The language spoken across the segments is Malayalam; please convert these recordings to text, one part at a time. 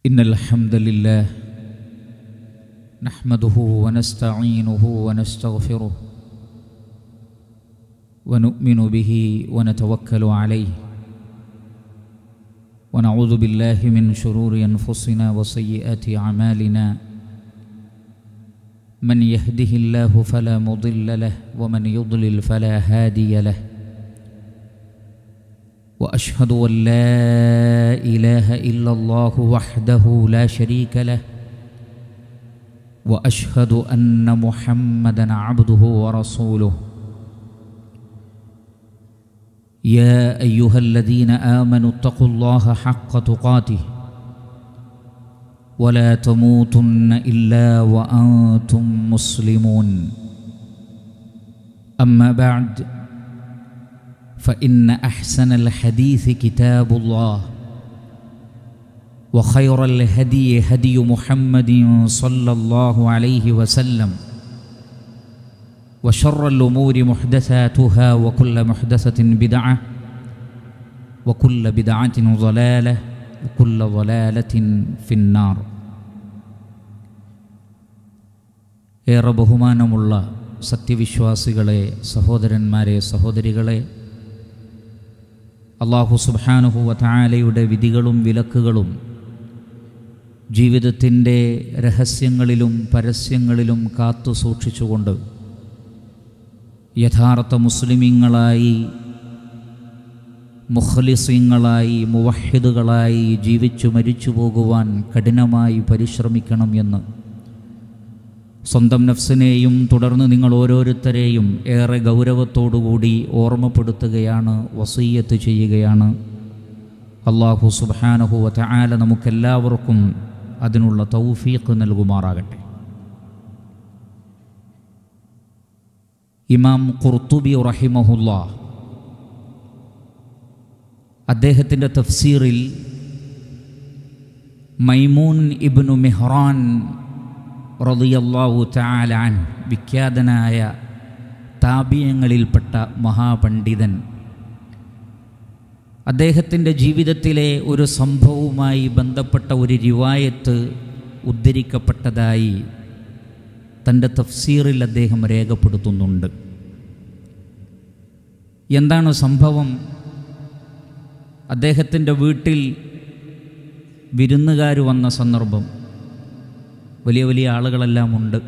إن الحمد لله نحمده ونستعينه ونستغفره ونؤمن به ونتوكل عليه ونعوذ بالله من شرور أنفسنا وسيئات أعمالنا من يهده الله فلا مضل له ومن يضلل فلا هادي له واشهد ان لا اله الا الله وحده لا شريك له واشهد ان محمدا عبده ورسوله يا ايها الذين امنوا اتقوا الله حق تقاته ولا تموتن الا وانتم مسلمون اما بعد فإن أحسن الحديث كتاب الله وخير الهدي هدي محمد صلى الله عليه وسلم وشر الأمور محدثاتها وكل محدثة بدعة وكل بدعة ضلالة وكل ضلالة في النار ഏറെ ബഹുമാനമുള്ള സത്യവിശ്വാസികളെ സഹോദരന്മാരെ സഹോദരികളെ അള്ളാഹു സുബാനുഹുവ താലയുടെ വിധികളും വിലക്കുകളും ജീവിതത്തിൻ്റെ രഹസ്യങ്ങളിലും പരസ്യങ്ങളിലും കാത്തു സൂക്ഷിച്ചുകൊണ്ട് യഥാർത്ഥ മുസ്ലിമീങ്ങളായി മുഖലിസീങ്ങളായി മുവഹിദുകളായി ജീവിച്ചു മരിച്ചു പോകുവാൻ കഠിനമായി പരിശ്രമിക്കണം എന്ന് സ്വന്തം നഫ്സിനെയും തുടർന്ന് നിങ്ങൾ ഓരോരുത്തരെയും ഏറെ ഗൗരവത്തോടുകൂടി ഓർമ്മപ്പെടുത്തുകയാണ് വസീയത്ത് ചെയ്യുകയാണ് അള്ളാഹു സുബാനഹു വല നമുക്കെല്ലാവർക്കും അതിനുള്ള തൗഫീഖ് നൽകുമാറാകട്ടെ ഇമാം ഖുർത്തുബി റഹിമഹുല്ല അദ്ദേഹത്തിൻ്റെ തഫ്സീറിൽ മൈമൂൻ ഇബ്നു മെഹ്റാൻ റളിയല്ലാഹു തആലാൻ വിഖ്യാതനായ താപിയങ്ങളിൽപ്പെട്ട മഹാപണ്ഡിതൻ അദ്ദേഹത്തിൻ്റെ ജീവിതത്തിലെ ഒരു സംഭവവുമായി ബന്ധപ്പെട്ട ഒരു റിവായത്ത് ഉദ്ധരിക്കപ്പെട്ടതായി തൻ്റെ തഫ്സീറിൽ അദ്ദേഹം രേഖപ്പെടുത്തുന്നുണ്ട് എന്താണ് സംഭവം അദ്ദേഹത്തിൻ്റെ വീട്ടിൽ വിരുന്നുകാർ വന്ന സന്ദർഭം വലിയ വലിയ ആളുകളെല്ലാം ഉണ്ട്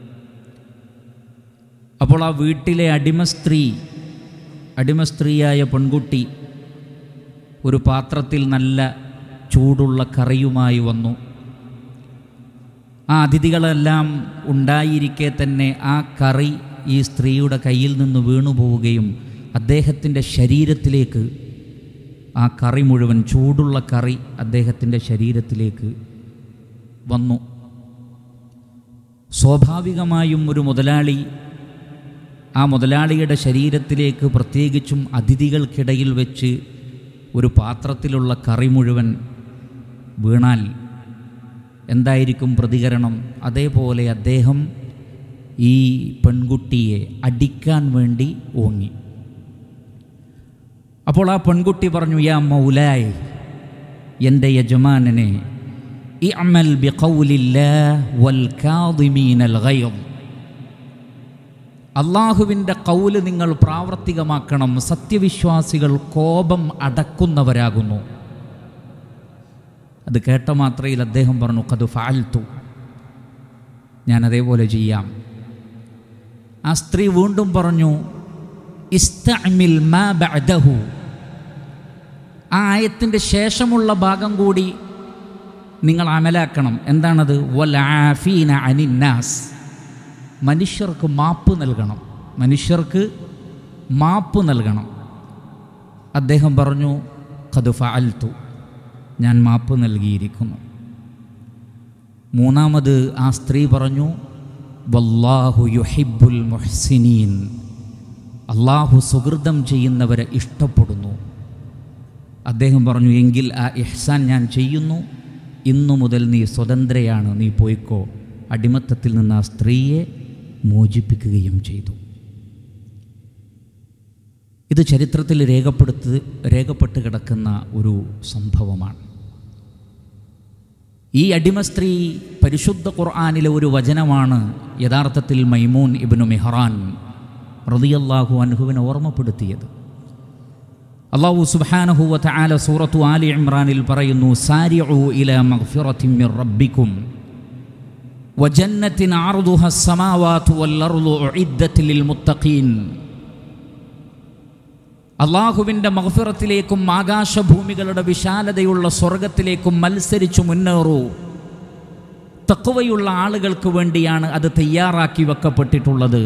അപ്പോൾ ആ വീട്ടിലെ അടിമ സ്ത്രീ അടിമ സ്ത്രീയായ പെൺകുട്ടി ഒരു പാത്രത്തിൽ നല്ല ചൂടുള്ള കറിയുമായി വന്നു ആ അതിഥികളെല്ലാം ഉണ്ടായിരിക്കെ തന്നെ ആ കറി ഈ സ്ത്രീയുടെ കയ്യിൽ നിന്ന് വീണു പോവുകയും അദ്ദേഹത്തിൻ്റെ ശരീരത്തിലേക്ക് ആ കറി മുഴുവൻ ചൂടുള്ള കറി അദ്ദേഹത്തിൻ്റെ ശരീരത്തിലേക്ക് വന്നു സ്വാഭാവികമായും ഒരു മുതലാളി ആ മുതലാളിയുടെ ശരീരത്തിലേക്ക് പ്രത്യേകിച്ചും അതിഥികൾക്കിടയിൽ വെച്ച് ഒരു പാത്രത്തിലുള്ള കറി മുഴുവൻ വീണാൽ എന്തായിരിക്കും പ്രതികരണം അതേപോലെ അദ്ദേഹം ഈ പെൺകുട്ടിയെ അടിക്കാൻ വേണ്ടി ഓങ്ങി അപ്പോൾ ആ പെൺകുട്ടി പറഞ്ഞു യാ മൗലായ് എൻ്റെ യജമാനനെ ഇഅമൽ ബിഖൗലില്ലാഹ് വൽ കാദിമീനൽ ഗൈദ് അള്ളാഹുവിൻ്റെ കൗല് നിങ്ങൾ പ്രാവർത്തികമാക്കണം സത്യവിശ്വാസികൾ കോപം അടക്കുന്നവരാകുന്നു അത് കേട്ട മാത്രയിൽ അദ്ദേഹം പറഞ്ഞു കത് ഫാൽത്തു ഞാൻ അതേപോലെ ചെയ്യാം ആ സ്ത്രീ വീണ്ടും പറഞ്ഞു ഇസ്തഅമിൽ മാ ബഅദഹു ആ ആയത്തിൻ്റെ ശേഷമുള്ള ഭാഗം കൂടി നിങ്ങൾ അമലാക്കണം എന്താണത് വലാഫീന അനിന്നാസ് മനുഷ്യർക്ക് മാപ്പ് നൽകണം മനുഷ്യർക്ക് മാപ്പ് നൽകണം അദ്ദേഹം പറഞ്ഞു ഖദുഫ അൽത്തു ഞാൻ മാപ്പ് നൽകിയിരിക്കുന്നു മൂന്നാമത് ആ സ്ത്രീ പറഞ്ഞു വല്ലാഹു യുഹിബുൽ മുഹ്സിനീൻ അള്ളാഹു സുഹൃതം ചെയ്യുന്നവരെ ഇഷ്ടപ്പെടുന്നു അദ്ദേഹം പറഞ്ഞു എങ്കിൽ ആ ഇഹ്സാൻ ഞാൻ ചെയ്യുന്നു ഇന്നു മുതൽ നീ സ്വതന്ത്രയാണ് നീ പോയിക്കോ അടിമത്തത്തിൽ നിന്ന് ആ സ്ത്രീയെ മോചിപ്പിക്കുകയും ചെയ്തു ഇത് ചരിത്രത്തിൽ രേഖപ്പെടുത്ത് രേഖപ്പെട്ട് കിടക്കുന്ന ഒരു സംഭവമാണ് ഈ അടിമ സ്ത്രീ പരിശുദ്ധ ഖുർആാനിലെ ഒരു വചനമാണ് യഥാർത്ഥത്തിൽ മൈമൂൻ ഇബ്നു മെഹ്റാൻ റളിയല്ലാഹു അൻഹുവിനെ ഓർമ്മപ്പെടുത്തിയത് അള്ളാഹു സുബ്ഹാനഹു വതആല സൂറത്തു ആലി ഇമ്രാനിൽ പറയുന്നു സാരിഉ ഇല മഗ്ഫിറത്തിൻ മിർ റബ്ബിക്കും വജന്നത്തിൻ അർദുഹ السماوات والأرض أعدت للمتقين അള്ളാഹുവിൻ്റെ മഹഫിറത്തിലേക്കും ആകാശഭൂമികളുടെ വിശാലതയുള്ള സ്വർഗത്തിലേക്കും മത്സരിച്ചു മുന്നേറൂ തക്കുവയുള്ള ആളുകൾക്ക് വേണ്ടിയാണ് അത് തയ്യാറാക്കി വെക്കപ്പെട്ടിട്ടുള്ളത്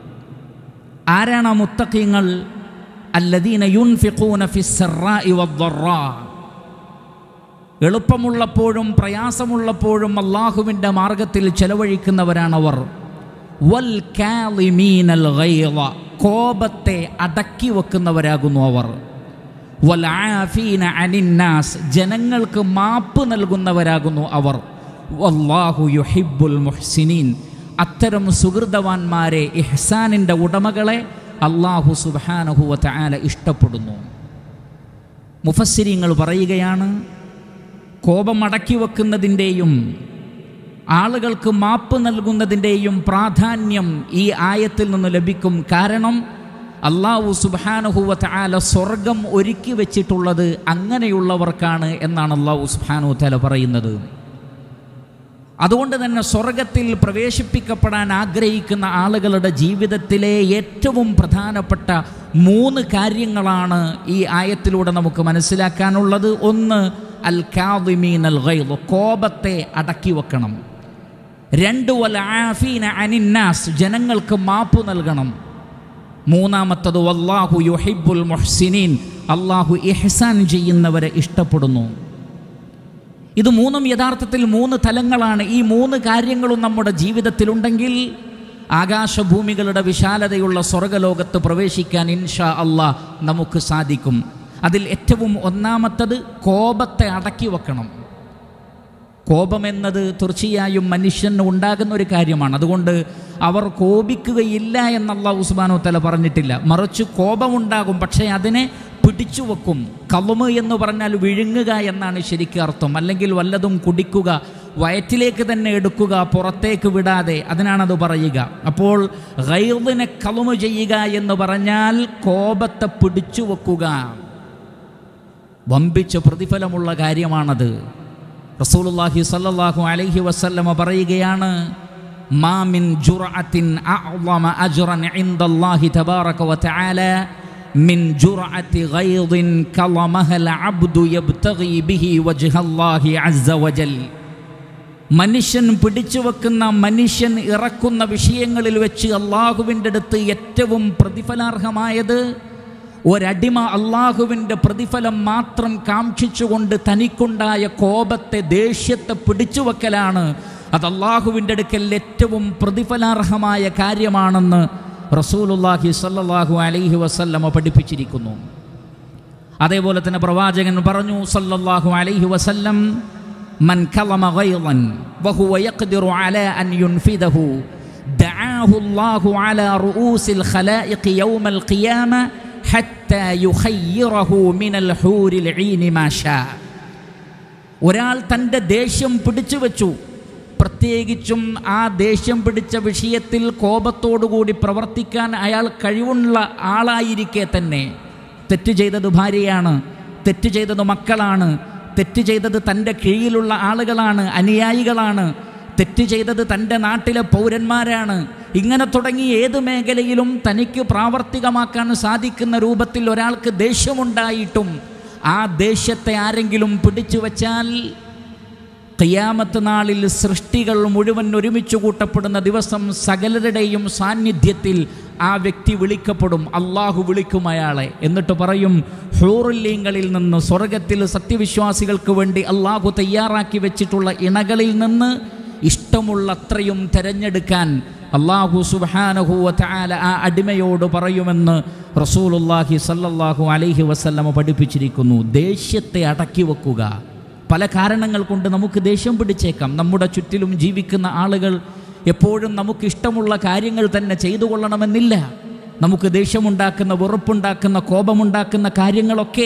ആരാണ് ആ മുത്തക്കിങ്ങൾ അല്ലദീന യുൻഫിഖൂന ഫിസ്സറാഇ വദ്ദറാ എളുപ്പമുള്ളപ്പോഴും പ്രയാസമുള്ളപ്പോഴും അള്ളാഹുവിൻ്റെ മാർഗത്തിൽ ചെലവഴിക്കുന്നവരാണവർ വൽ കാളിമീനൽ ഗൈള കോപത്തെ അടക്കി വെക്കുന്നവരാകുന്നു അവർ വൽ ആഫീന അനിന്നാസ് ജനങ്ങൾക്ക് മാപ്പ് നൽകുന്നവരാകുന്നു അവർ വല്ലാഹു യുഹിബ്ബുൽ മുഹ്സിനീൻ അത്തരം സുഹൃതവാന്മാരെ ഇഹ്സാനിൻ്റെ ഉടമകളെ അള്ളാഹു സുബാനഹുവ തആല ഇഷ്ടപ്പെടുന്നു മുഫസ്സിരിങ്ങൾ പറയുകയാണ് കോപം അടക്കി വെക്കുന്നതിൻ്റെയും ആളുകൾക്ക് മാപ്പ് നൽകുന്നതിൻ്റെയും പ്രാധാന്യം ഈ ആയത്തിൽ നിന്ന് ലഭിക്കും കാരണം അള്ളാഹു സുബാനുഹുവ ആല സ്വർഗം ഒരുക്കി വെച്ചിട്ടുള്ളത് അങ്ങനെയുള്ളവർക്കാണ് എന്നാണ് അള്ളാഹു സുബാനു തല പറയുന്നത് അതുകൊണ്ട് തന്നെ സ്വർഗത്തിൽ പ്രവേശിപ്പിക്കപ്പെടാൻ ആഗ്രഹിക്കുന്ന ആളുകളുടെ ജീവിതത്തിലെ ഏറ്റവും പ്രധാനപ്പെട്ട മൂന്ന് കാര്യങ്ങളാണ് ഈ ആയത്തിലൂടെ നമുക്ക് മനസ്സിലാക്കാനുള്ളത് ഒന്ന് അൽ കാദിമീൻ അൽ ഗൈദ് കോപത്തെ അടക്കി വെക്കണം രണ്ട് വൽ ആഫീന അനിന്നാസ് ജനങ്ങൾക്ക് മാപ്പ് നൽകണം മൂന്നാമത്തത് വല്ലാഹു യുഹിബുൽ മുഹ്സിനീൻ അള്ളാഹു ഇഹ്സാൻ ചെയ്യുന്നവരെ ഇഷ്ടപ്പെടുന്നു ഇത് മൂന്നും യഥാർത്ഥത്തിൽ മൂന്ന് തലങ്ങളാണ് ഈ മൂന്ന് കാര്യങ്ങളും നമ്മുടെ ജീവിതത്തിലുണ്ടെങ്കിൽ ആകാശഭൂമികളുടെ വിശാലതയുള്ള സ്വർഗലോകത്ത് പ്രവേശിക്കാൻ ഇൻഷാ അള്ളാഹ് നമുക്ക് സാധിക്കും അതിൽ ഏറ്റവും ഒന്നാമത്തത് കോപത്തെ അടക്കി വെക്കണം കോപമെന്നത് തീർച്ചയായും മനുഷ്യന് ഉണ്ടാകുന്ന ഒരു കാര്യമാണ് അതുകൊണ്ട് അവർ കോപിക്കുകയില്ല എന്നുള്ള ഉസ്മാനോ തല പറഞ്ഞിട്ടില്ല മറിച്ച് കോപമുണ്ടാകും പക്ഷേ അതിനെ പിടിച്ചു വെക്കും കവുമ് എന്ന് പറഞ്ഞാൽ വിഴുങ്ങുക എന്നാണ് ശരിക്കും അർത്ഥം അല്ലെങ്കിൽ വല്ലതും കുടിക്കുക വയറ്റിലേക്ക് തന്നെ എടുക്കുക പുറത്തേക്ക് വിടാതെ അതിനാണത് പറയുക അപ്പോൾ ഗൈറിനെ കവുമ് ചെയ്യുക എന്ന് പറഞ്ഞാൽ കോപത്തെ പിടിച്ചു വെക്കുക വമ്പിച്ച പ്രതിഫലമുള്ള കാര്യമാണത് റസൂലുള്ളാഹി സല്ലല്ലാഹു അലൈഹി വസല്ലമ പറയുകയാണ് മാമിൻ ജുർഅത്തിൻ അഅ്ളമ അജ്റൻ ഇൻദല്ലാഹി തബാറക വതആല മിൻ ജുർഅത്തി ഗൈദിൻ കളമഹൽ അബ്ദു യബ്തഗി ബിഹി വജ്ഹല്ലാഹി അസ്സ വജൽ മനുഷ്യൻ പിടിച്ചു വെക്കുന്ന മനുഷ്യൻ ഇറക്കുന്ന വിഷയങ്ങളിൽ വെച്ച് അള്ളാഹുവിൻ്റെ അടുത്ത് ഏറ്റവും പ്രതിഫലാർഹമായത് ഒരടിമ അള്ളാഹുവിൻ്റെ പ്രതിഫലം മാത്രം കാക്ഷിച്ചുകൊണ്ട് തനിക്കുണ്ടായ കോപത്തെ ദേഷ്യത്തെ പിടിച്ചു വെക്കലാണ് അത് അള്ളാഹുവിൻ്റെ അടുക്കൽ ഏറ്റവും പ്രതിഫലാർഹമായ കാര്യമാണെന്ന് റസൂലുല്ലാഹി സല്ലല്ലാഹു അലൈഹി വസല്ലമ പഠിപ്പിച്ചിരിക്കുന്നു അതേപോലെ തന്നെ പ്രവാചകൻ പറഞ്ഞു സല്ലല്ലാഹു അലൈഹി വസല്ലം മൻ കലമ ഗൈളൻ വഹുവ യഖ്ദിറു അലാ അൻ യുൻഫിദഹു دعاه الله على رؤوس الخلائق يوم القيامة حتى يخيره من الحور العين ما شاء ഒരാൾ തൻ്റെ ദേഷ്യം പിടിച്ചു വെച്ചു പ്രത്യേകിച്ചും ആ ദേഷ്യം പിടിച്ച വിഷയത്തിൽ കോപത്തോടുകൂടി പ്രവർത്തിക്കാൻ അയാൾ കഴിവുള്ള ആളായിരിക്കെ തന്നെ തെറ്റ് ചെയ്തത് ഭാര്യയാണ് തെറ്റ് ചെയ്തത് മക്കളാണ് തെറ്റ് ചെയ്തത് തൻ്റെ കീഴിലുള്ള ആളുകളാണ് അനുയായികളാണ് തെറ്റ് ചെയ്തത് തൻ്റെ നാട്ടിലെ പൗരന്മാരാണ് ഇങ്ങനെ തുടങ്ങി ഏത് മേഖലയിലും തനിക്ക് പ്രാവർത്തികമാക്കാൻ സാധിക്കുന്ന രൂപത്തിൽ ഒരാൾക്ക് ദേഷ്യമുണ്ടായിട്ടും ആ ദേഷ്യത്തെ ആരെങ്കിലും പിടിച്ചു വച്ചാൽ ഖിയാമത്ത് നാളിൽ സൃഷ്ടികൾ മുഴുവൻ ഒരുമിച്ച് കൂട്ടപ്പെടുന്ന ദിവസം സകലരുടെയും സാന്നിധ്യത്തിൽ ആ വ്യക്തി വിളിക്കപ്പെടും അള്ളാഹു വിളിക്കും അയാളെ എന്നിട്ട് പറയും ഹൂറുല്യങ്ങളിൽ നിന്ന് സ്വർഗത്തിൽ സത്യവിശ്വാസികൾക്ക് വേണ്ടി അള്ളാഹു തയ്യാറാക്കി വെച്ചിട്ടുള്ള ഇണകളിൽ നിന്ന് ഇഷ്ടമുള്ളത്രയും തിരഞ്ഞെടുക്കാൻ അള്ളാഹു സുബാനഹുവ താല ആ അടിമയോട് പറയുമെന്ന് റസൂലുല്ലാഹി സല്ലല്ലാഹു അലൈഹി വസല്ലമ പഠിപ്പിച്ചിരിക്കുന്നു ദേഷ്യത്തെ അടക്കി വെക്കുക പല കാരണങ്ങൾ കൊണ്ട് നമുക്ക് ദേഷ്യം പിടിച്ചേക്കാം നമ്മുടെ ചുറ്റിലും ജീവിക്കുന്ന ആളുകൾ എപ്പോഴും നമുക്ക് ഇഷ്ടമുള്ള കാര്യങ്ങൾ തന്നെ ചെയ്തു കൊള്ളണമെന്നില്ല നമുക്ക് ദേഷ്യമുണ്ടാക്കുന്ന വെറുപ്പുണ്ടാക്കുന്ന കോപമുണ്ടാക്കുന്ന കാര്യങ്ങളൊക്കെ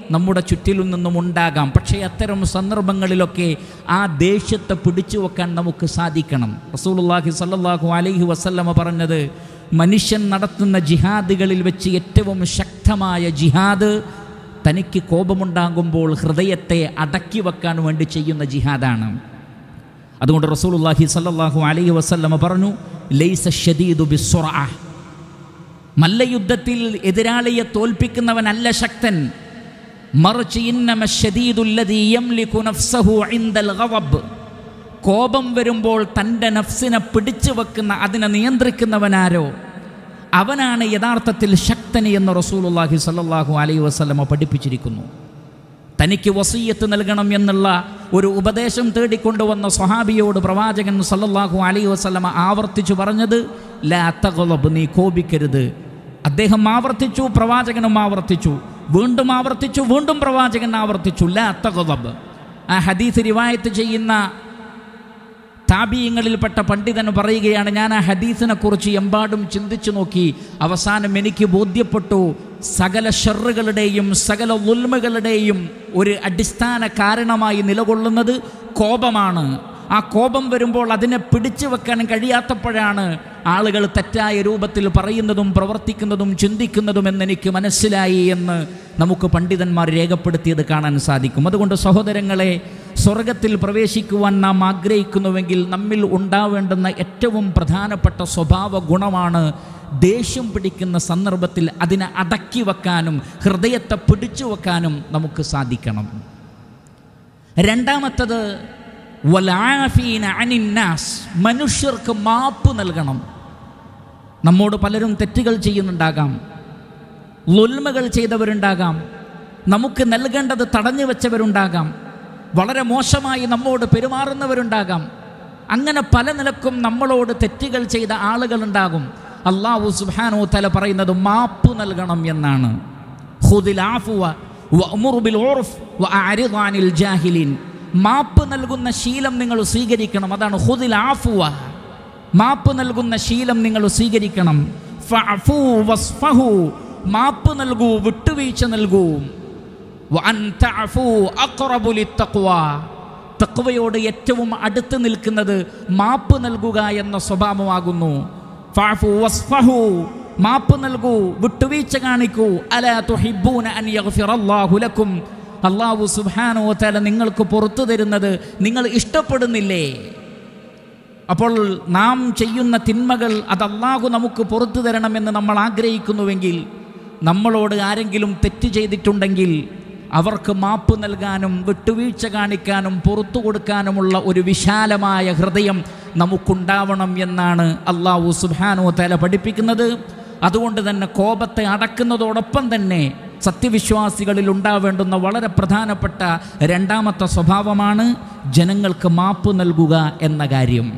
നമ്മുടെ ചുറ്റിലും നിന്നും ഉണ്ടാകാം പക്ഷേ അത്തരം സന്ദർഭങ്ങളിലൊക്കെ ആ ദേഷ്യത്തെ പിടിച്ചു വെക്കാൻ നമുക്ക് സാധിക്കണം റസൂലുള്ളാഹി സ്വല്ലല്ലാഹു അലൈഹി വസല്ലമ പറഞ്ഞത് മനുഷ്യൻ നടത്തുന്ന ജിഹാദുകളിൽ വെച്ച് ഏറ്റവും ശക്തമായ ജിഹാദ് തനിക്ക് കോപമുണ്ടാകുമ്പോൾ ഹൃദയത്തെ അടക്കി വെക്കാൻ വേണ്ടി ചെയ്യുന്ന ജിഹാദാണ് അതുകൊണ്ട് റസൂലുള്ളാഹി സ്വല്ലല്ലാഹു അലൈഹി വസല്ലമ പറഞ്ഞു ലൈസ ഷദീദു ബിസ്സുറഅ മല്ലയുദ്ധത്തിൽ എതിരാളിയെ തോൽപ്പിക്കുന്നവനല്ല ശക്തൻ മറിച്ച് ഇന്നമ ഷദീദുല്ലദീ യംലികു നഫ്സഹു ഇൻദൽ ഗളബ് കോപം വരുമ്പോൾ തൻ്റെ നഫ്സിനെ പിടിച്ചു വെക്കുന്ന അതിനെ നിയന്ത്രിക്കുന്നവനാരോ അവനാണ് യഥാർത്ഥത്തിൽ ശക്തൻ എന്ന് റസൂലുള്ളാഹി സ്വല്ലല്ലാഹു അലൈഹി വസല്ലമ പഠിപ്പിച്ചിരിക്കുന്നു തനിക്ക് വസീയത്ത് നൽകണം എന്നുള്ള ഒരു ഉപദേശം തേടിക്കൊണ്ടുവന്ന സ്വഹാബിയോട് പ്രവാചകൻ സല്ലല്ലാഹു അലൈഹി വസല്ലമ ആവർത്തിച്ചു പറഞ്ഞത് ലാ തഗ്ളബ് നീ കോപിക്കരുത് അദ്ദേഹം ആവർത്തിച്ചു പ്രവാചകനും ആവർത്തിച്ചു വീണ്ടും ആവർത്തിച്ചു വീണ്ടും പ്രവാചകൻ ആവർത്തിച്ചു ലാ തഗ്ളബ് ആ ഹദീസ് റിവായത്ത് ചെയ്യുന്ന താപീയങ്ങളിൽപ്പെട്ട പണ്ഡിതൻ പറയുകയാണ് ഞാൻ ആ ഹദീസിനെ കുറിച്ച് എമ്പാടും ചിന്തിച്ചു നോക്കി അവസാനം എനിക്ക് ബോധ്യപ്പെട്ടു സകല ഷെറുകളുടെയും സകല ഉൽമകളുടെയും ഒരു അടിസ്ഥാന കാരണമായി നിലകൊള്ളുന്നത് കോപമാണ് ആ കോപം വരുമ്പോൾ അതിനെ പിടിച്ചു വെക്കാൻ കഴിയാത്തപ്പോഴാണ് ആളുകൾ തെറ്റായ രൂപത്തിൽ പറയുന്നതും പ്രവർത്തിക്കുന്നതും ചിന്തിക്കുന്നതും എന്നെനിക്ക് മനസ്സിലായി എന്ന് നമുക്ക് പണ്ഡിതന്മാർ രേഖപ്പെടുത്തിയത് കാണാൻ സാധിക്കും അതുകൊണ്ട് സഹോദരങ്ങളെ സ്വർഗത്തിൽ പ്രവേശിക്കുവാൻ നാം ആഗ്രഹിക്കുന്നുവെങ്കിൽ നമ്മിൽ ഉണ്ടാവേണ്ടുന്ന ഏറ്റവും പ്രധാനപ്പെട്ട സ്വഭാവ ഗുണമാണ് ദേഷ്യം പിടിക്കുന്ന സന്ദർഭത്തിൽ അതിനെ അടക്കി വെക്കാനും ഹൃദയത്തെ പിടിച്ചു വെക്കാനും നമുക്ക് സാധിക്കണം രണ്ടാമത്തത് വലാഫീന അനിന്നാസ് മനുഷ്യർക്ക് മാപ്പ് നൽകണം നമ്മോട് പലരും തെറ്റുകൾ ചെയ്യുന്നുണ്ടാകാം ലുൽമകൾ ചെയ്തവരുണ്ടാകാം നമുക്ക് നൽകേണ്ടത് തടഞ്ഞു വെച്ചവരുണ്ടാകാം വളരെ മോശമായി നമ്മോട് പെരുമാറുന്നവരുണ്ടാകാം അങ്ങനെ പല നിലക്കും നമ്മളോട് തെറ്റുകൾ ചെയ്ത ആളുകളുണ്ടാകും അള്ളാഹു സുബ്ഹാനഹു തല പറയുന്നത് മാപ്പ് നൽകണം എന്നാണ് ഖുദിൽ ആഫുവ വഅ്മുർ ബിൽ ഉർഫ് വഅരിദ് അനിൽ ജാഹിലീൻ മാപ്പ് നൽകുന്ന ശീലം നിങ്ങൾ സ്വീകരിക്കണം അതാണ് ഖുദിൽ ആഫുവ മാപ്പ് നൽകുന്ന ശീലം നിങ്ങൾ സ്വീകരിക്കണം ഫഅഫു വസ്ഫഹു മാപ്പ് നൽകൂ വിട്ടുവീഴ്ച നൽകൂ വഅൻ തഅഫു അഖ്റബു ലിത്തഖ്വ തഖ്വയോട് ഏറ്റവും അടുത്ത് നിൽക്കുന്നത് മാപ്പ് നൽകുക എന്ന സ്വഭാവമാകുന്നു ഫഅഫു വസ്ഫഹു മാപ്പ് നൽകൂ വിട്ടുവീഴ്ച കാണിക്കൂ അലാ തുഹിബ്ബൂന അൻ യഗ്ഫിറല്ലാഹു ലക്കും അള്ളാഹു സുബ്ഹാനഹു വ തആല നിങ്ങൾക്ക് പുറത്തു തരുന്നത് നിങ്ങൾ ഇഷ്ടപ്പെടുന്നില്ലേ അപ്പോൾ നാം ചെയ്യുന്ന തിന്മകൾ അത് അള്ളാഹു നമുക്ക് പുറത്തു തരണമെന്ന് നമ്മൾ ആഗ്രഹിക്കുന്നുവെങ്കിൽ നമ്മളോട് ആരെങ്കിലും തെറ്റ് ചെയ്തിട്ടുണ്ടെങ്കിൽ അവർക്ക് മാപ്പ് നൽകാനും വിട്ടുവീഴ്ച കാണിക്കാനും പുറത്തു കൊടുക്കാനുമുള്ള ഒരു വിശാലമായ ഹൃദയം നമുക്കുണ്ടാവണം എന്നാണ് അള്ളാഹു സുബാനു തല പഠിപ്പിക്കുന്നത് അതുകൊണ്ട് തന്നെ കോപത്തെ അടക്കുന്നതോടൊപ്പം തന്നെ സത്യവിശ്വാസികളിൽ ഉണ്ടാവേണ്ടുന്ന വളരെ പ്രധാനപ്പെട്ട രണ്ടാമത്തെ സ്വഭാവമാണ് ജനങ്ങൾക്ക് മാപ്പ് നൽകുക എന്ന കാര്യം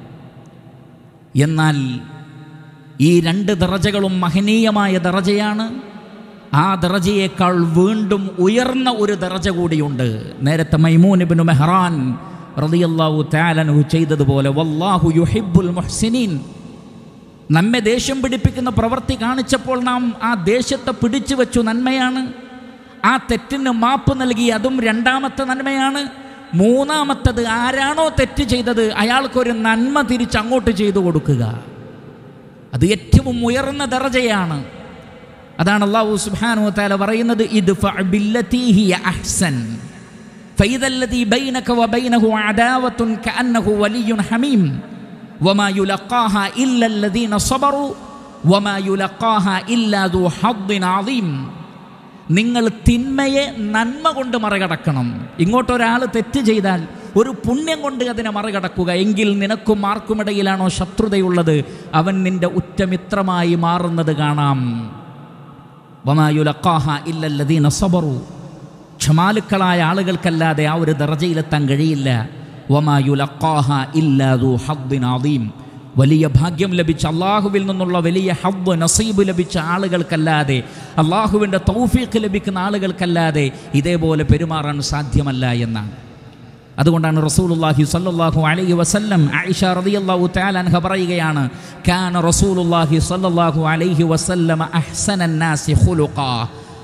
എന്നാൽ ഈ രണ്ട് ദറജകളും മഹനീയമായ ദറജയാണ് ആ ദറജയേക്കാൾ വീണ്ടും ഉയർന്ന ഒരു ദറജ കൂടിയുണ്ട് നേരത്തെ മൈമൂനിബിന് മെഹ്റാൻ റളിയല്ലാഹു തആലനഹു ചെയ്തതുപോലെ വല്ലാഹു യുഹിബ്ബുൽ മുഹ്സിനീൻ നമ്മെ ദേഷ്യം പിടിപ്പിക്കുന്ന പ്രവൃത്തി കാണിച്ചപ്പോൾ നാം ആ ദേഷ്യത്തെ പിടിച്ചു വെച്ചു നന്മയാണ് ആ തെറ്റിന് മാപ്പ് നൽകി അതും രണ്ടാമത്തെ നന്മയാണ് മൂന്നാമത്തത് ആരാണോ തെറ്റ് ചെയ്തത് അയാൾക്കൊരു നന്മ തിരിച്ച് അങ്ങോട്ട് ചെയ്തു കൊടുക്കുക അത് ഏറ്റവും ഉയർന്ന ദറജയാണ് അതാണ് അള്ളാഹു സുബ്ഹാനഹു തആല പറയുന്നത് ഇദ്ഫഅ ബില്ലതി ഹിയ അഹ്സൻ فإذا الذي بينك وبينه عداوة كأنه ولي حميم وما يلقاها إلا الذين صبروا وما يلقاها إلا ذو حظ عظيم നിങ്ങൾ തിന്മയെ നന്മ കൊണ്ട് മറികടക്കണം ഇങ്ങോട്ടൊരാൾ തെറ്റ് ചെയ്താൽ ഒരു പുണ്യം കൊണ്ട് അതിനെ മറികടക്കുക എങ്കിൽ നിനക്കും ആർക്കുമിടയിലാണോ ശത്രുതയുള്ളത് അവൻ നിന്റെ ഉറ്റമിത്രമായി മാറുന്നത് കാണാം വമായുലക്കാഹ ഇല്ലല്ലദീന സബറു ക്ഷമാലുക്കളായ ആളുകൾക്കല്ലാതെ ആ ഒരു ദർജയിലെത്താൻ കഴിയില്ല വമായുലക്കാഹ ഇല്ലാതു ഹദ്ദിൻ ആദീം വലിയ ഭാഗ്യം ലഭിച്ച അള്ളാഹുവിൽ നിന്നുള്ള വലിയ ഹബ്ബ് നസീബ് ലഭിച്ച ആളുകൾക്കല്ലാതെ അള്ളാഹുവിൻ്റെ തൗഫീഖ് ലഭിക്കുന്ന ആളുകൾക്കല്ലാതെ ഇതേപോലെ പെരുമാറാൻ സാധ്യമല്ല എന്നാണ് അതുകൊണ്ടാണ് റസൂലുള്ളാഹി സ്വല്ലല്ലാഹു അലൈഹി വസല്ലം ആയിഷ റളിയല്ലാഹു തആല അൻഹ പറയുകയാണ് കാന റസൂലുള്ളാഹി സ്വല്ലല്ലാഹു അലൈഹി വസല്ലം അഹ്സനൻ നാസി ഖുലുഖാ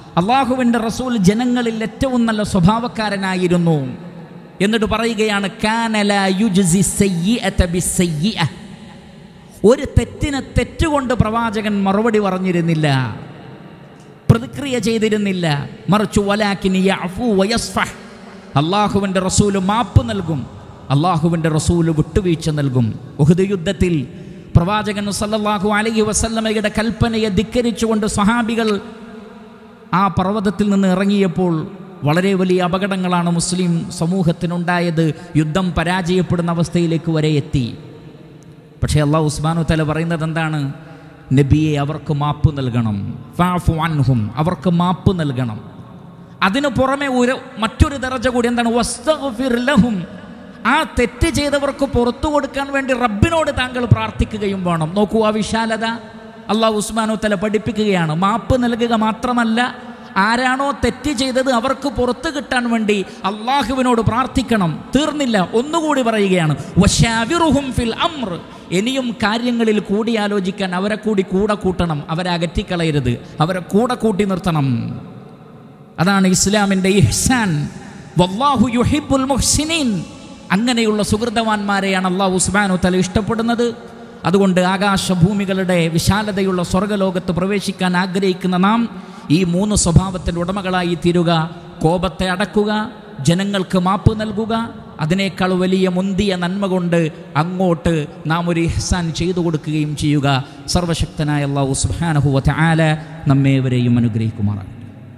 അള്ളാഹുവിൻ്റെ റസൂൽ ജനങ്ങളിൽ ഏറ്റവും നല്ല സ്വഭാവക്കാരനായിരുന്നു എന്നിട്ട് പറയുകയാണ് കാനല യുജ്സി സയ്യിഅത ബിസ്സയ്യിഅ. ഒരു തെറ്റിന് തെറ്റുകൊണ്ട് പ്രവാചകൻ മറുപടി പറഞ്ഞിരുന്നില്ല പ്രതിക്രിയ ചെയ്തിരുന്നില്ല മറിച്ചു വലാക്കിനി യഅഫു വയസ്ഫഹ് അള്ളാഹുവിൻ്റെ റസൂല് മാപ്പ് നൽകും അള്ളാഹുവിൻ്റെ റസൂല് വിട്ടുവീഴ്ച നൽകും ഉഹുദ് യുദ്ധത്തിൽ പ്രവാചകൻ സല്ലല്ലാഹു അലൈഹി വസല്ലമയുടെ കൽപ്പനയെ ധിക്കരിച്ചുകൊണ്ട് സ്വഹാബികൾ ആ പർവ്വതത്തിൽ നിന്ന് ഇറങ്ങിയപ്പോൾ വളരെ വലിയ അപകടങ്ങളാണ് മുസ്ലിം സമൂഹത്തിനുണ്ടായത് യുദ്ധം പരാജയപ്പെടുന്ന അവസ്ഥയിലേക്ക് വരെ എത്തി പക്ഷേ അള്ളാഹു ഉസ്മാനു തല പറയുന്നത് എന്താണ് നബിയെ അവർക്ക് മാപ്പ് നൽകണം ഫാഫു അൻഹും അവർക്ക് മാപ്പ് നൽകണം അതിനു പുറമെ ഒരു മറ്റൊരു ദറജ കൂടി എന്താണ് വസ്തഗ്ഫിർ ലഹും ആ തെറ്റ് ചെയ്തവർക്ക് പുറത്തു കൊടുക്കാൻ വേണ്ടി റബ്ബിനോട് താങ്കൾ പ്രാർത്ഥിക്കുകയും വേണം നോക്കൂ ആ വിശാലത അള്ളാഹു ഉസ്മാനു തല പഠിപ്പിക്കുകയാണ് മാപ്പ് നൽകുക മാത്രമല്ല ആരാണോ തെറ്റ് ചെയ്തത് അവർക്ക് പുറത്തു കിട്ടാൻ വേണ്ടി അള്ളാഹുവിനോട് പ്രാർത്ഥിക്കണം തീർന്നില്ല ഒന്നുകൂടി പറയുകയാണ് വശാവിറുഹും ഫിൽ അമ്ർ ഇനിയും കാര്യങ്ങളിൽ കൂടിയാലോചിക്കാൻ അവരെ കൂടി കൂടെ കൂട്ടണം അവരെ അകറ്റിക്കളയരുത് അവരെ കൂടെ കൂട്ടി നിർത്തണം അതാണ് ഇസ്ലാമിൻ്റെ ഇഹ്സാൻ വല്ലാഹു യുഹിബുൽ മുഹ്സിനീൻ അങ്ങനെയുള്ള സുഹൃതവാന്മാരെയാണ് അള്ളാഹു സുബാനു തല ഇഷ്ടപ്പെടുന്നത് അതുകൊണ്ട് ആകാശഭൂമികളുടെ വിശാലതയുള്ള സ്വർഗലോകത്ത് പ്രവേശിക്കാൻ ആഗ്രഹിക്കുന്ന നാം ഈ മൂന്ന് സ്വഭാവത്തിൻ്റെ ഉടമകളായി തീരുക കോപത്തെ അടക്കുക ജനങ്ങൾക്ക് മാപ്പ് നൽകുക അതിനേക്കാൾ വലിയ മുന്തിയ നന്മ കൊണ്ട് അങ്ങോട്ട് നാം ഒരു ഇഹ്സാൻ ചെയ്തു കൊടുക്കുകയും ചെയ്യുക സർവശക്തനായ അള്ളാഹു സുബാനഹുവ ആല നമ്മേവരെയും അനുഗ്രഹിക്കുമാറാണ്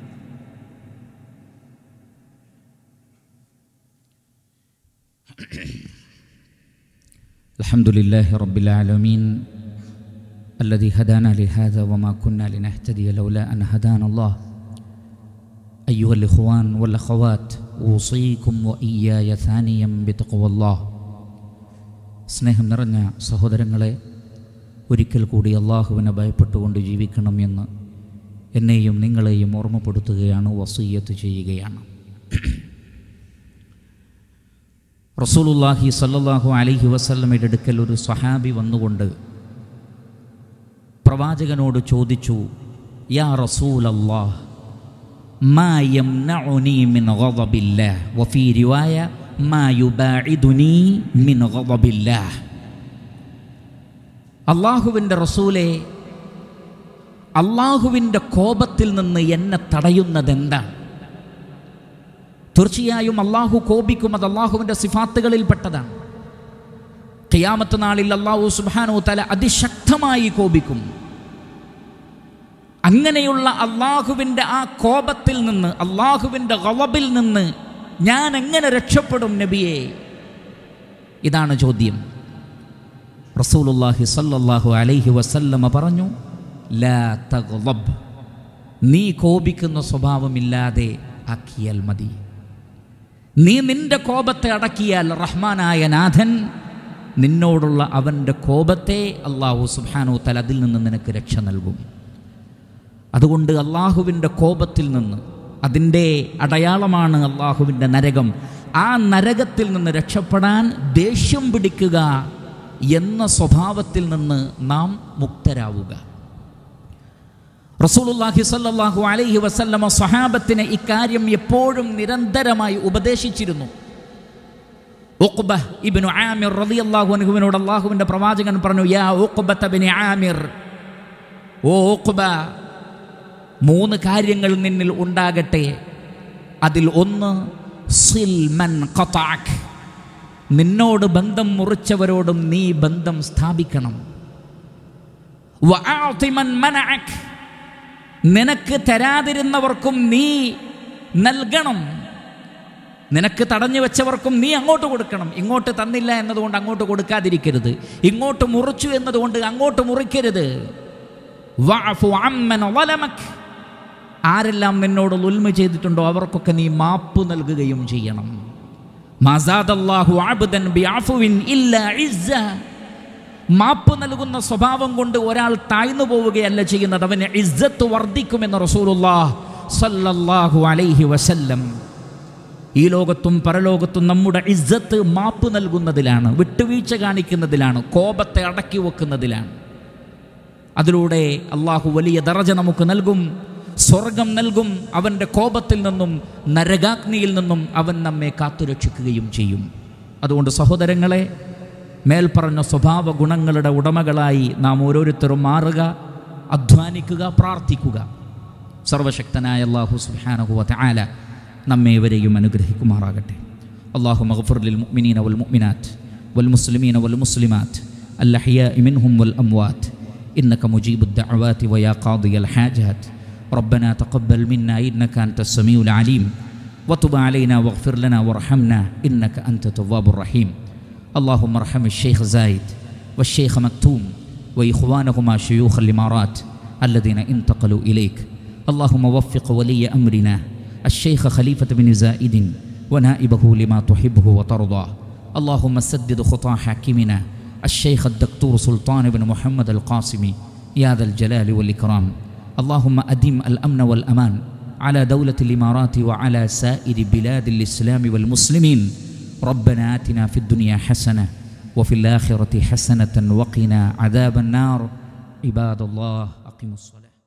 الحمد لله رب العالمين الذي هدانا لهذا وما كنا لنهتدي لولا أن هدانا الله أيها الإخوان والأخوات أوصيكم وإياي ثانيا بتقوى الله സ്നേഹം നിറഞ്ഞ സഹോദരങ്ങളെ ഒരിക്കൽ കൂടി അള്ളാഹുവിനെ ഭയപ്പെട്ടുകൊണ്ട് ജീവിക്കണം എന്ന് എന്നെയും നിങ്ങളെയും ഓർമ്മപ്പെടുത്തുകയാണ് വസീയത്ത് ചെയ്യുകയാണ് റസൂലുല്ലാഹി സല്ലല്ലാഹു അലൈഹി വസല്ലമയുടെ അടുക്കൽ ഒരു സ്വഹാബി വന്നുകൊണ്ട് പ്രവാചകനോട് ചോദിച്ചു യാ റസൂൽ അല്ലാഹ് മാ യംനഉനി മിൻ ഗളബില്ലാഹ് വഫീ റിവായ മാ യുബാഇദുനി മിൻ ഗളബില്ലാഹ് അള്ളാഹുവിൻ്റെ റസൂലെ അള്ളാഹുവിൻ്റെ കോപത്തിൽ നിന്ന് എന്നെ തടയുന്നത് എന്താണ് തീർച്ചയായും അള്ളാഹു കോപിക്കും അത് അള്ളാഹുവിൻ്റെ സിഫാത്തുകളിൽപ്പെട്ടതാണ് ഖിയാമത്ത് നാളിൽ അള്ളാഹു സുബാനു തല അതിശക്തമായി കോപിക്കും അങ്ങനെയുള്ള അള്ളാഹുവിൻ്റെ ആ കോപത്തിൽ നിന്ന് അള്ളാഹുവിൻ്റെ ഗളബിൽ നിന്ന് ഞാൻ എങ്ങനെ രക്ഷപ്പെടും നബിയെ ഇതാണ് ചോദ്യം റസൂലുല്ലാഹി സല്ലല്ലാഹു അലൈഹി വസല്ലമ പറഞ്ഞു ലാ തഗ്ളബ് നീ കോപിക്കുന്ന സ്വഭാവമില്ലാതെ ആക്കിയാൽ മതി നീ നിന്റെ കോപത്തെ അടക്കിയാൽ റഹ്മാനായ നാഥൻ നിന്നോടുള്ള അവൻ്റെ കോപത്തെ അള്ളാഹു സുബാനു തല അതിൽ നിന്ന് നിനക്ക് രക്ഷ നൽകും അതുകൊണ്ട് അള്ളാഹുവിൻ്റെ കോപത്തിൽ നിന്ന് അതിൻ്റെ അടയാളമാണ് അള്ളാഹുവിൻ്റെ നരകം ആ നരകത്തിൽ നിന്ന് രക്ഷപ്പെടാൻ ദേഷ്യം പിടിക്കുക എന്ന സ്വഭാവത്തിൽ നിന്ന് നാം മുക്തരാവുക റസൂലുള്ളാഹി സ്വല്ലല്ലാഹു അലൈഹി വസല്ലമ സ്വഹാബത്തിനെ ഇക്കാര്യം എപ്പോഴും നിരന്തരമായി ഉപദേശിച്ചിരുന്നു ഉഖ്ബ ഇബ്നു ആമിർ റളിയല്ലാഹു അൻഹുവിനോട് അള്ളാഹുവിൻ്റെ പ്രവാചകൻ പറഞ്ഞു യാ ഉഖ്ബത ബിൻ ആമിർ ഓ ഉഖ്ബ മൂന്ന് കാര്യങ്ങൾ നിന്നിൽ ഉണ്ടാകട്ടെ അതിൽ ഒന്ന് സിൽമൻ ഖതാക് നിന്നോട് ബന്ധം മുറിച്ചവരോടും നീ ബന്ധം സ്ഥാപിക്കണം വഅഅതിമൻ മനഅക് നിനക്ക് തരാതിരുന്നവർക്കും നീ നൽകണം നിനക്ക് തടഞ്ഞു വെച്ചവർക്കും നീ അങ്ങോട്ട് കൊടുക്കണം ഇങ്ങോട്ട് തന്നില്ല എന്നതുകൊണ്ട് അങ്ങോട്ട് കൊടുക്കാതിരിക്കരുത് ഇങ്ങോട്ട് മുറിച്ചു എന്നതുകൊണ്ട് അങ്ങോട്ട് മുറിക്കരുത് വഅഫു അമ്മൻ വലമക് ആരെല്ലാം നിന്നോട് ഉൽമ ചെയ്തിട്ടുണ്ടോ അവർക്കൊക്കെ നീ മാപ്പ് നൽകുകയും ചെയ്യണം മസാദല്ലാഹു അബ്ദൻ ബിഅഫുവിൻ ഇല്ല ഇസ്സ മാപ്പ് നൽകുന്ന സ്വഭാവം കൊണ്ട് ഒരാൾ താഴ്ന്നു പോവുകയല്ല ചെയ്യുന്നത് അവന് ഇസ്സത്ത് വർദ്ധിക്കുമെന്ന് റസൂലുള്ളാഹ് സല്ലല്ലാഹു അലൈഹി വസല്ലം ഈ ലോകത്തും പരലോകത്തും നമ്മുടെ ഇസ്സത്ത് മാപ്പ് നൽകുന്നതിലാണ് വിട്ടുവീഴ്ച കാണിക്കുന്നതിലാണ് കോപത്തെ അടക്കി വെക്കുന്നതിലാണ് അതിലൂടെ അള്ളാഹു വലിയ ദറജ നമുക്ക് നൽകും സ്വർഗം നൽകും അവൻ്റെ കോപത്തിൽ നിന്നും നരകാഗ്നിയിൽ നിന്നും അവൻ നമ്മെ കാത്തുരക്ഷിക്കുകയും ചെയ്യും അതുകൊണ്ട് സഹോദരങ്ങളെ മേൽപ്പറഞ്ഞ സ്വഭാവ ഗുണങ്ങളുടെ ഉടമകളായി നാം ഓരോരുത്തരും മാറുക അധ്വാനിക്കുക പ്രാർത്ഥിക്കുക സർവശക്തനായ അള്ളാഹു സുബ്ഹാനഹു വതആല നമ്മെ ഇവരെയും അനുഗ്രഹിക്കുമാറാകട്ടെ അള്ളാഹു മഗ്ഫിർ ലിൽ മുഅ്മിനീന വൽ മുഅ്മിനാത്ത് വൽ മുസ്ലിമീന വൽ മുസ്ലിമാത്ത് الأحياء منهم والأموات إنك مجيب الدعوات ويا قاضي الحاجات ربنا تقبل منا إنك أنت السميع العليم وتب علينا واغفر لنا وارحمنا إنك أنت التواب الرحيم اللهم ارحم الشيخ زايد والشيخ مكتوم وإخوانهما شيوخ الإمارات الذين انتقلوا إليك اللهم وفق ولي أمرنا الشيخ خليفة بن زائد ونائبه لما تحبه وترضاه اللهم سدد خطى حاكمنا الشيخ الدكتور سلطان بن محمد القاسمي يا ذا الجلال والإكرام اللهم أدم الأمن والأمان على دولة الإمارات وعلى سائر بلاد الإسلام والمسلمين ربنا آتنا في الدنيا حسنة وفي الآخرة حسنة وقنا عذاب النار عباد الله أقيموا الصلاة